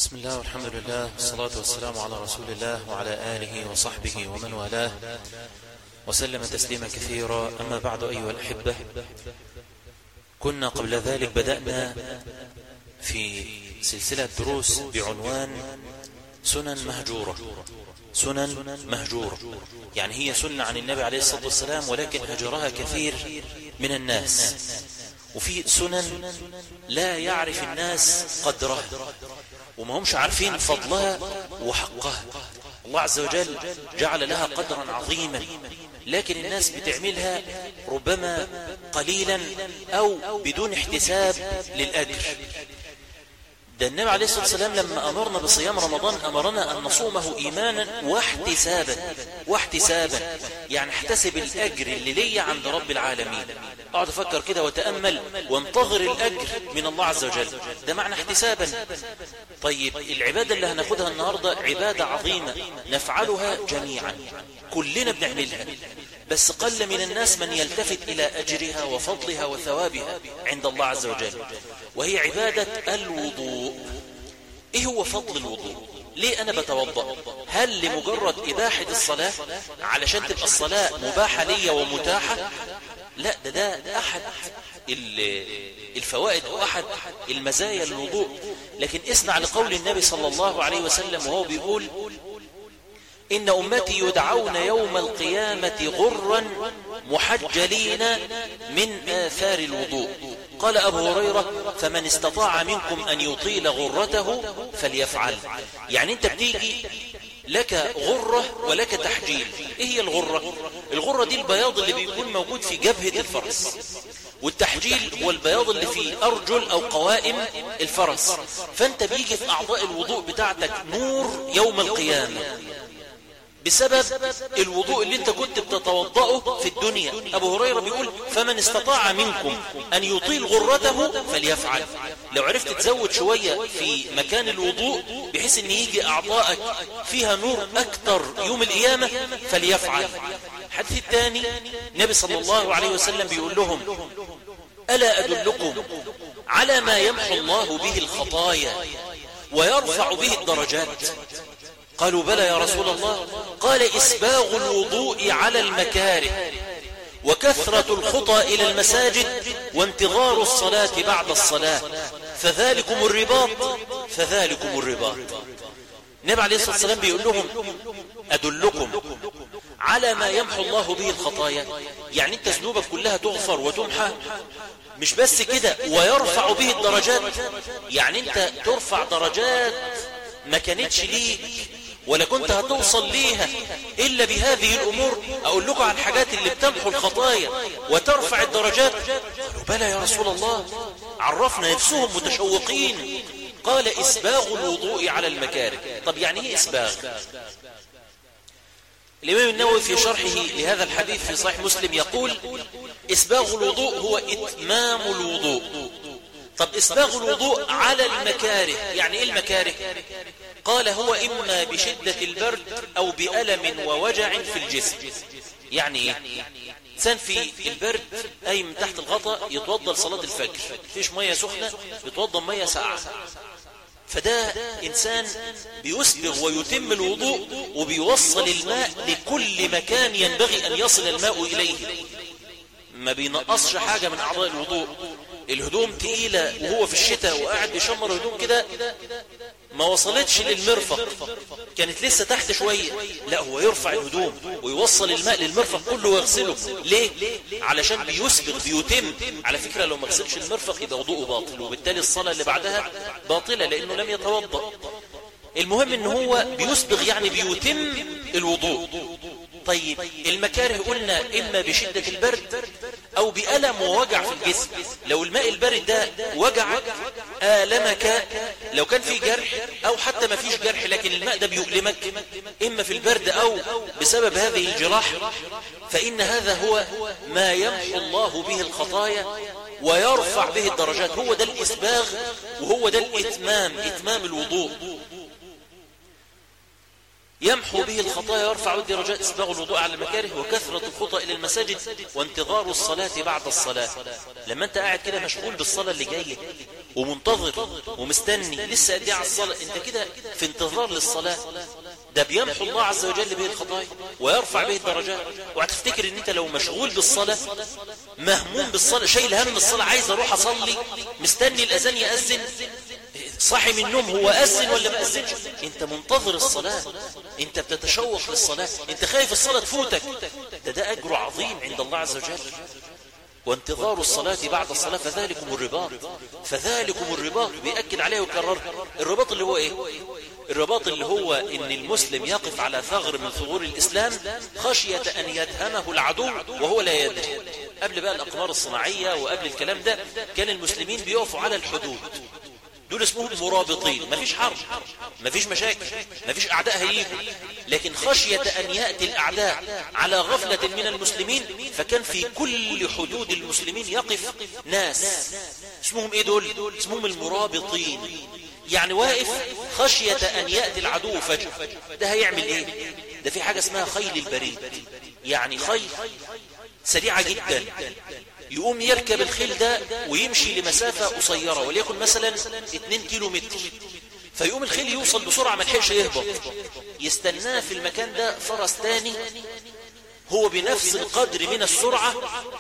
بسم الله والحمد لله والصلاة والسلام على رسول الله وعلى آله وصحبه ومن والاه وسلم تسليما كثيرا أما بعد أيها الأحبة كنا قبل ذلك بدأنا في سلسلة دروس بعنوان سنن مهجورة سنن مهجورة يعني هي سنة عن النبي عليه الصلاة والسلام ولكن هجرها كثير من الناس وفي سنن لا يعرف الناس قدرها وما همش عارفين فضلها وحقها الله عز وجل جعل لها قدرا عظيما لكن الناس بتعملها ربما قليلا أو بدون احتساب للأجر ده النبي عليه الصلاة والسلام لما أمرنا بصيام رمضان أمرنا أن نصومه إيمانا واحتسابا واحتسابا يعني احتسب الأجر اللي لي عند رب العالمين اقعد افكر كده وتأمل وانتظر الأجر من الله عز وجل ده معنى احتسابا طيب العبادة اللي هناخدها النهاردة عبادة عظيمة نفعلها جميعا كلنا بنعملها بس قل من الناس من يلتفت إلى أجرها وفضلها وثوابها عند الله عز وجل وهي عبادة الوضوء إيه هو فضل الوضوء ليه أنا بتوضأ هل لمجرد إباحة الصلاة علشان تبقى الصلاة مباحة لي ومتاحة لا ده ده أحد الفوائد وأحد المزايا للوضوء لكن اسمع لقول النبي صلى الله عليه وسلم وهو بيقول إن أمتي يدعون يوم القيامة غرا محجلين من آثار الوضوء قال أبو هريرة فمن استطاع منكم أن يطيل غرته فليفعل يعني أنت بتيجي لك غرة ولك تحجيل إيه هي الغرة؟ الغرة دي البياض اللي بيكون موجود في جبهة الفرس والتحجيل هو البياض اللي في أرجل أو قوائم الفرس فأنت بيجي في أعضاء الوضوء بتاعتك نور يوم القيامة بسبب الوضوء اللي انت كنت بتتوضأه في الدنيا أبو هريرة بيقول فمن استطاع منكم أن يطيل غرته فليفعل لو عرفت تزود شوية في مكان الوضوء بحيث أن يجي أعضائك فيها نور أكتر يوم القيامة فليفعل الحديث الثاني نبي صلى الله عليه وسلم بيقول لهم ألا أدلكم على ما يمحو الله به الخطايا ويرفع به الدرجات قالوا بلى يا رسول الله قال إسباغ الوضوء على المكاره وكثرة الخطى إلى المساجد وانتظار الصلاة بعد الصلاة فذلكم الرباط فذلكم الرباط النبي عليه الصلاة والسلام بيقول لهم أدلكم على ما يمحو الله به الخطايا يعني انت ذنوبك كلها تغفر وتمحى مش بس كده ويرفع به الدرجات يعني انت ترفع درجات ما كانتش ليك ولا كنت هتوصل ليها إلا بهذه الأمور أقول لكم عن الحاجات اللي بتمحو الخطايا وترفع الدرجات قالوا بلى يا رسول الله عرفنا نفسهم متشوقين قال إسباغ الوضوء على المكاره طب يعني ايه إسباغ الإمام النووي في شرحه لهذا الحديث في صحيح مسلم يقول إسباغ الوضوء هو إتمام الوضوء طب إسباغ الوضوء على المكاره يعني إيه المكاره قال هو إما بشدة البرد أو بألم ووجع في الجسم يعني إيه إنسان في البرد أي من تحت الغطاء يتوضى لصلاة الفجر فيش مية سخنة يتوضى مية ساقعة فده إنسان بيسبغ ويتم الوضوء وبيوصل الماء لكل مكان ينبغي أن يصل الماء إليه ما بينقصش حاجة من أعضاء الوضوء الهدوم تقيلة وهو في الشتاء وقاعد بيشمر هدوم كده ما وصلتش للمرفق كانت لسه تحت شوية لا هو يرفع الهدوم ويوصل الماء للمرفق كله ويغسله ليه؟ علشان بيسبغ بيتم على فكرة لو ما غسلش المرفق يبقى وضوءه باطل وبالتالي الصلاة اللي بعدها باطلة لأنه لم يتوضأ المهم ان هو بيسبغ يعني بيتم الوضوء طيب المكاره قلنا إما بشدة البرد أو بألم ووجع في الجسم لو الماء البارد ده وجعك آلمك لو كان في جرح أو حتى ما فيش جرح لكن الماء ده بيؤلمك إما في البرد أو بسبب هذه الجراح فإن هذا هو ما يمحو الله به الخطايا ويرفع به الدرجات هو ده الإسباغ وهو ده الإتمام إتمام الوضوء يمحو به الخطايا ويرفع الدرجات اسباغ الوضوء على المكاره وكثرة الخطى إلى المساجد وانتظار الصلاة بعد الصلاة لما انت قاعد كده مشغول بالصلاة اللي جاية ومنتظر ومستني لسه قد على الصلاة انت كده في انتظار للصلاة ده بيمحو الله عز وجل به الخطايا ويرفع به الدرجات وهتفتكر ان انت لو مشغول بالصلاة مهموم بالصلاة شايل هم الصلاة عايز اروح اصلي مستني الاذان يأذن صاحي من النوم هو أذن ولا ما أذنش انت منتظر الصلاة انت بتتشوق للصلاة انت خايف الصلاة تفوتك ده ده أجر عظيم عند الله عز وجل وانتظار الصلاة بعد الصلاة فذلكم الرباط فذلكم الرباط بيأكد عليه ويكرر الرباط اللي هو ايه الرباط اللي هو ان المسلم يقف على ثغر من ثغور الاسلام خشية ان يدهمه العدو وهو لا يدري قبل بقى الاقمار الصناعية وقبل الكلام ده كان المسلمين بيقفوا على الحدود دول اسمهم مرابطين مفيش حرب مفيش مشاكل مفيش اعداء هيجوا لكن خشية ان يأتي الاعداء على غفلة من المسلمين فكان في كل حدود المسلمين يقف ناس اسمهم ايه دول اسمهم المرابطين يعني واقف خشية ان يأتي العدو فجأة ده هيعمل ايه ده في حاجة اسمها خيل البريد يعني خيل سريعة جدا يقوم يركب الخيل ده ويمشي لمسافة قصيرة وليكن مثلا 2 كيلو متر فيقوم الخيل يوصل بسرعة ما لحقش يهبط يستناه في المكان ده فرس تاني هو بنفس القدر من السرعة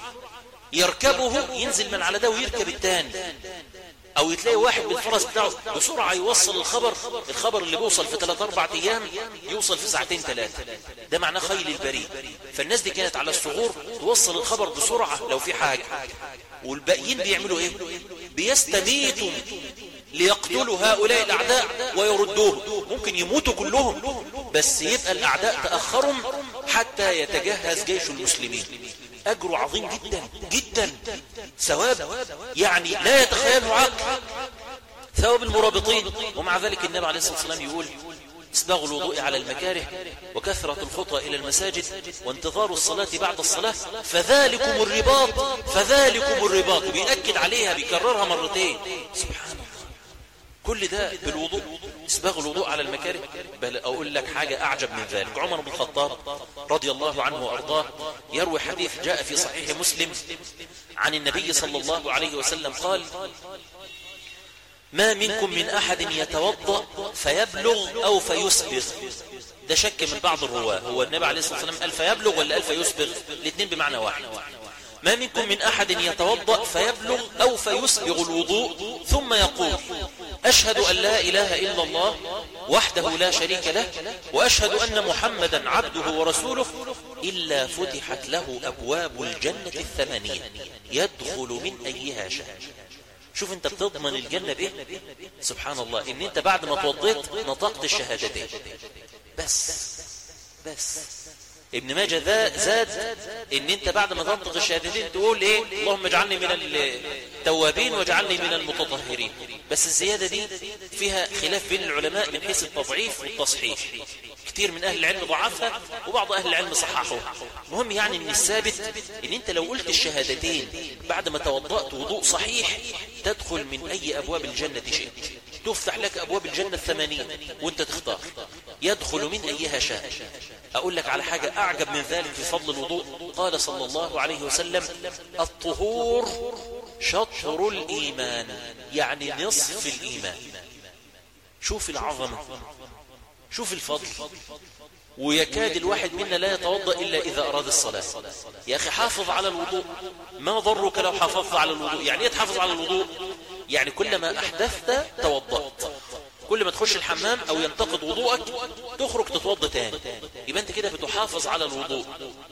يركبه ينزل من على ده ويركب التاني او يتلاقي واحد بالفرس بتاعه بسرعة يوصل الخبر الخبر اللي بيوصل في 3 4 ايام يوصل في ساعتين ثلاثة ده معناه خيل البريد فالناس دي كانت على الثغور توصل الخبر بسرعة لو في حاجة والباقيين بيعملوا ايه بيستميتوا ليقتلوا هؤلاء الاعداء ويردوهم ممكن يموتوا كلهم بس يبقى الاعداء تأخرهم حتى يتجهز جيش المسلمين أجر عظيم جدا جدا ثواب يعني لا يتخيله عقل ثواب المرابطين ومع ذلك النبي عليه الصلاة والسلام يقول اسباغ الوضوء على المكاره وكثرة الخطى إلى المساجد وانتظار الصلاة بعد الصلاة فذلكم الرباط فذلكم الرباط بيأكد عليها بيكررها مرتين سبحان الله كل ده بالوضوء اسباغ الوضوء على المكاره بل أقول لك حاجة أعجب من ذلك عمر بن الخطاب رضي الله عنه وأرضاه يروي حديث جاء في صحيح مسلم عن النبي صلى الله عليه وسلم قال ما منكم من أحد يتوضأ فيبلغ أو فيسبغ ده شك من بعض الرواة هو النبي عليه الصلاة والسلام قال فيبلغ ولا قال فيسبغ الاثنين بمعنى واحد ما منكم من أحد يتوضأ فيبلغ أو فيسبغ الوضوء ثم يقول أشهد أن لا إله إلا الله وحده لا شريك له وأشهد أن محمدا عبده ورسوله إلا فتحت له أبواب الجنة الثمانية يدخل من أيها شاء شوف انت بتضمن الجنة بايه سبحان الله ان انت بعد ما توضيت نطقت الشهادتين بس بس ابن ماجه ذا زاد ان انت بعد ما تنطق الشهادتين تقول ايه اللهم اجعلني من التوابين واجعلني من المتطهرين بس الزيادة دي فيها خلاف بين العلماء من حيث التضعيف والتصحيح كتير من اهل العلم ضعفها وبعض اهل العلم صححوها مهم يعني ان الثابت ان انت لو قلت الشهادتين بعد ما توضأت وضوء صحيح تدخل من اي ابواب الجنة شئت تفتح لك ابواب الجنة الثمانية وانت تختار يدخل من ايها شاء اقول لك على حاجة اعجب من ذلك في فضل الوضوء قال صلى الله عليه وسلم الطهور شطر الايمان يعني نصف الايمان شوف العظمة شوف الفضل ويكاد الواحد منا لا يتوضأ إلا إذا أراد الصلاة يا أخي حافظ على الوضوء ما ضرك لو حافظت على الوضوء يعني ايه تحافظ على الوضوء يعني كلما أحدثت توضأت كل ما تخش الحمام أو ينتقد وضوءك تخرج تتوضى تاني يبقى أنت كده بتحافظ على الوضوء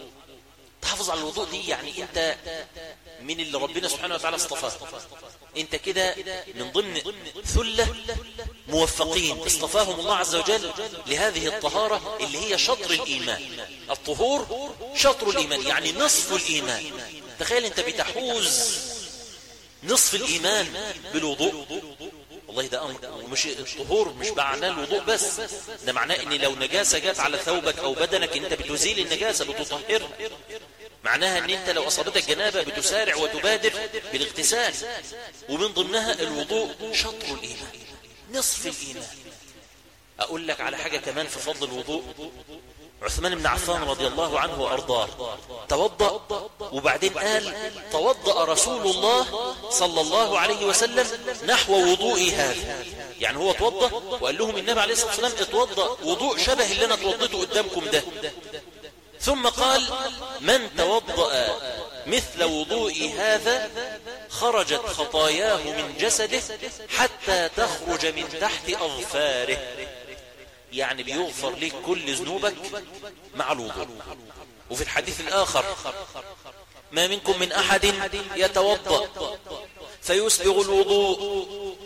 تحافظ على الوضوء دي يعني أنت من اللي ربنا سبحانه وتعالى اصطفاه انت كده من ضمن ثلة موفقين اصطفاهم الله عز وجل لهذه الطهارة اللي هي شطر الإيمان الطهور شطر الإيمان يعني نصف الإيمان تخيل انت بتحوز نصف الإيمان بالوضوء والله ده أمر مش الطهور مش معناه الوضوء بس ده معناه ان لو نجاسة جات على ثوبك او بدنك انت بتزيل النجاسة بتطهر معناها ان انت لو اصابتك جنابة بتسارع وتبادر أقول لك على حاجة كمان في فضل الوضوء عثمان بن عفان رضي الله عنه وأرضاه توضأ وبعدين قال توضأ رسول الله صلى الله عليه وسلم نحو وضوئي هذا يعني هو توضأ وقال لهم النبي عليه الصلاة والسلام اتوضأ وضوء شبه اللي أنا توضيته قدامكم ده ثم قال من توضأ مثل وضوء هذا خرجت خطاياه من جسده حتى تخرج من تحت أظفاره يعني بيغفر لك كل ذنوبك مع الوضوء وفي الحديث الآخر ما منكم من أحد يتوضأ فيسبغ الوضوء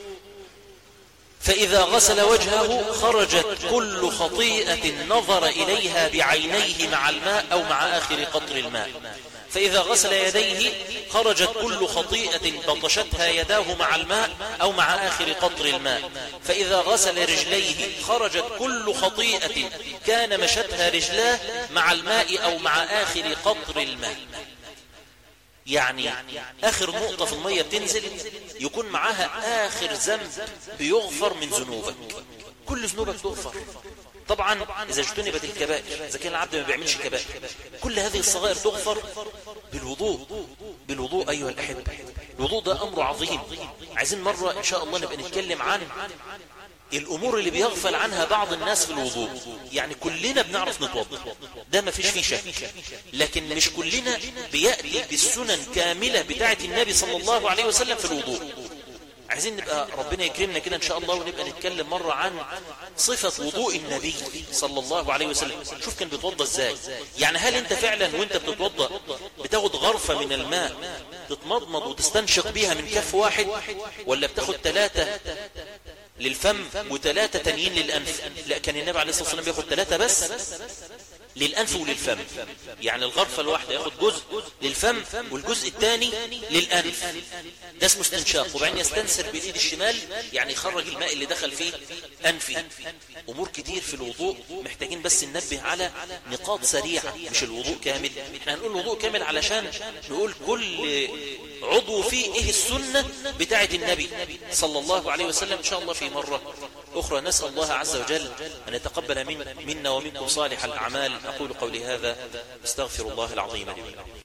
فإذا غسل وجهه خرجت كل خطيئة نظر إليها بعينيه مع الماء أو مع آخر قطر الماء فإذا غسل يديه خرجت كل خطيئة بطشتها يداه مع الماء أو مع آخر قطر الماء فإذا غسل رجليه خرجت كل خطيئة كان مشتها رجلاه مع الماء أو مع آخر قطر الماء يعني آخر نقطة في المية بتنزل يكون معاها آخر ذنب بيغفر من ذنوبك كل ذنوبك تغفر طبعا إذا اجتنبت الكبائر إذا كان العبد ما بيعملش كبائر كل هذه الصغائر تغفر بالوضوء بالوضوء أيها الأحبة الوضوء ده أمر عظيم عايزين مرة إن شاء الله نبقى نتكلم عن الأمور اللي بيغفل عنها بعض الناس في الوضوء يعني كلنا بنعرف نتوضا ده ما فيش فيه شك لكن مش كلنا بيأتي بالسنن كاملة بتاعة النبي صلى الله عليه وسلم في الوضوء عايزين نبقى ربنا يكرمنا كده ان شاء الله ونبقى نتكلم مرة عن صفة وضوء النبي صلى الله عليه وسلم شوف كان بيتوضى ازاي يعني هل انت فعلا وانت بتتوضى بتاخد غرفة من الماء تتمضمض وتستنشق بيها من كف واحد ولا بتاخد ثلاثة للفم وثلاثة تانيين للأنف لا كان النبي عليه الصلاة والسلام بياخد ثلاثة بس للأنف وللفم يعني الغرفة الواحدة ياخد جزء للفم والجزء الثاني للأنف ده اسمه استنشاق وبعدين يستنسر بالإيد الشمال يعني يخرج الماء اللي دخل فيه أنفي أمور كتير في الوضوء محتاجين بس ننبه على نقاط سريعة مش الوضوء كامل احنا هنقول الوضوء كامل علشان نقول كل عضو فيه ايه السنة بتاعة النبي صلى الله عليه وسلم ان شاء الله في مرة أخرى نسأل الله عز وجل أن يتقبل من منا ومنكم صالح الأعمال أقول قولي هذا استغفر الله العظيم لي